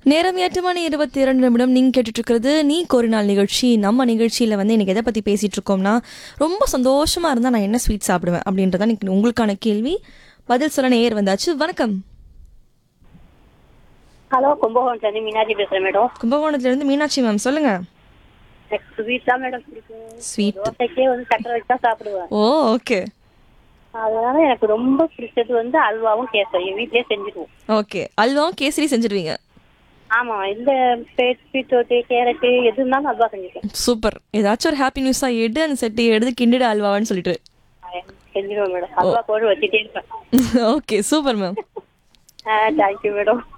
நேரம் எட்டு மணி இருபத்தி இரண்டு நிமிடம் நீங்கள் கேட்டுட்டு இருக்கிறது நீ ஒரு நாள் நிகழ்ச்சி நம்ம நிகழ்ச்சியில் வந்து எனக்கு எதை பற்றி பேசிகிட்டு இருக்கோம்னா ரொம்ப சந்தோஷமாக இருந்தால் நான் என்ன ஸ்வீட் சாப்பிடுவேன் அப்படின்றதான் இன்னைக்கு உங்களுக்கான கேள்வி பதில் சொல்ல நேர் வந்தாச்சு வணக்கம் ஹலோ கும்பகோணம் சேர்ந்து மீனாட்சி பேசுறேன் மேடம் கும்பகோணத்துலேருந்து மீனாட்சி மேம் சொல்லுங்கள் எனக்கு ஸ்வீட் தான் மேடம் பிடிக்கும் ஸ்வீட் தோசைக்கே வந்து சக்கரை வச்சு தான் சாப்பிடுவேன் ஓ ஓகே அதனால எனக்கு ரொம்ப பிடிச்சது வந்து அல்வாவும் கேசரி வீட்லயே செஞ்சுருவோம் ஓகே அல்வாவும் கேசரி செஞ்சிருவீங்க ஆமா இந்த பீட்ரூட்டு கேரட்டு எது இருந்தாலும் அல்வா செஞ்சுருவேன் சூப்பர் ஏதாச்சும் ஒரு ஹாப்பி நியூஸாக எடு அந்த செட்டு எடுத்து கிண்டிடு அல்வான்னு சொல்லிட்டு செஞ்சிருவேன் மேடம் அல்வா போட்டு வச்சுட்டே இருப்பேன் okay super ma'am thank you madam